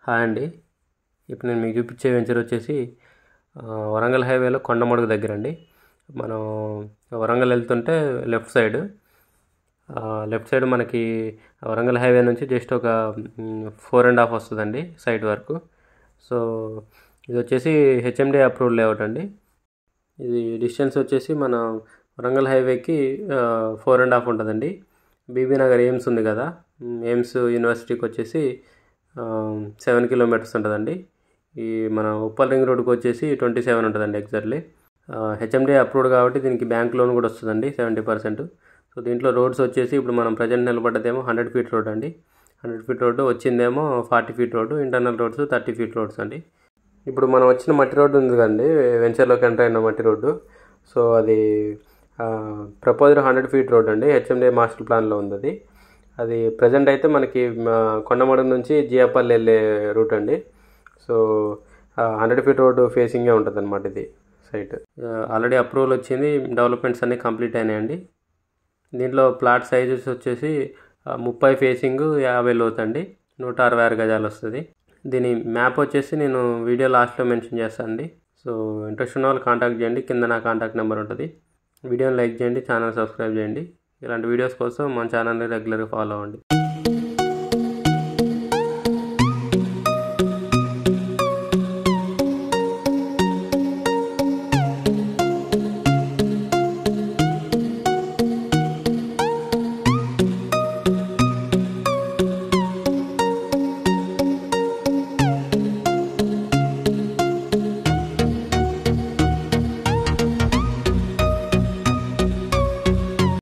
hi అండి ఇప్పుడు నేను మీకు చూపించే వెంచర్ వచ్చేసి ఆ, వరంగల్ హైవేలో కొండమడుగు దగ్గర అండి మనం వరంగల్ వెళ్తుంటే లెఫ్ట్ సైడ్ ఆ, లెఫ్ట్ సైడ్ మనకి వరంగల్ హైవే నుంచి జస్ట్ ఒక ఫోర్ అండ్ హాఫ్ వస్తుందండి సైట్ వరకు సో ఇది వచ్చేసి హెచ్ఎండి అప్రూవ్డ్ లేఅవుట్ అండి ఇది డిస్టెన్స్ వచ్చేసి మన వరంగల్ హైవేకి ఫోర్ అండ్ హాఫ్ ఉంటుందండి బీబీ నగర్ ఎయిమ్స్ ఉంది కదా మ్, ఎయిమ్స్ యూనివర్సిటీకి వచ్చేసి సెవెన్ కిలోమీటర్స్ ఉంటుందండి ఈ మన ఉప్పల్ రింగ్ రోడ్కి వచ్చేసి ట్వంటీ సెవెన్ ఉంటుందండి ఎగ్జాక్ట్లీ హెచ్ఎండి అప్రూవ్డ్ కాబట్టి దీనికి బ్యాంక్ లోన్ కూడా వస్తుందండి సెవెంటీ పర్సెంట్ సో దీంట్లో రోడ్స్ వచ్చేసి ఇప్పుడు మనం ప్రజెంట్ నిలబడ్డదేమో హండ్రెడ్ ఫీట్ రోడ్ అండి హండ్రెడ్ ఫీట్ రోడ్డు వచ్చిందేమో forty feet road internal roads thirty feet roads అండి ఇప్పుడు మనం వచ్చిన మట్టి రోడ్డు ఉంది కదండి వెంచర్లోకి ఎంటర్ అయిన మట్టి రోడ్డు సో అది ప్రపోజ్డ్ హండ్రెడ్ ఫీట్ రోడ్ అండి హెచ్ఎండి మాస్టర్ ప్లాన్లో ఉంది అది అది ప్రజెంట్ అయితే మనకి మా కొండమడుగు నుంచి జియాపల్లి వెళ్ళే రూట్ అండి సో హండ్రెడ్ ఫీట్ రోడ్ ఫేసింగే ఉంటుంది అనమాట ఇది సైట్ ఆల్రెడీ అప్రూవల్ వచ్చింది డెవలప్మెంట్స్ అన్నీ కంప్లీట్ అయినాయండి దీంట్లో ప్లాట్ సైజెస్ వచ్చేసి ఆ, ముప్పై ఫేసింగ్ యాభై లోతండి నూట అరవై ఆరు గజాలు వస్తుంది దీని మ్యాప్ వచ్చేసి నేను వీడియో లాస్ట్లో మెన్షన్ చేస్తాను అండి సో ఇంట్రెస్ట్ ఉన్న వాళ్ళు కాంటాక్ట్ చేయండి కింద నా కాంటాక్ట్ నెంబర్ ఉంటుంది వీడియోని లైక్ చేయండి ఛానల్ సబ్స్క్రైబ్ చేయండి ఇలాంటి వీడియోస్ కోసం మన ఛానల్ని రెగ్యులర్గా ఫాలో అవ్వండి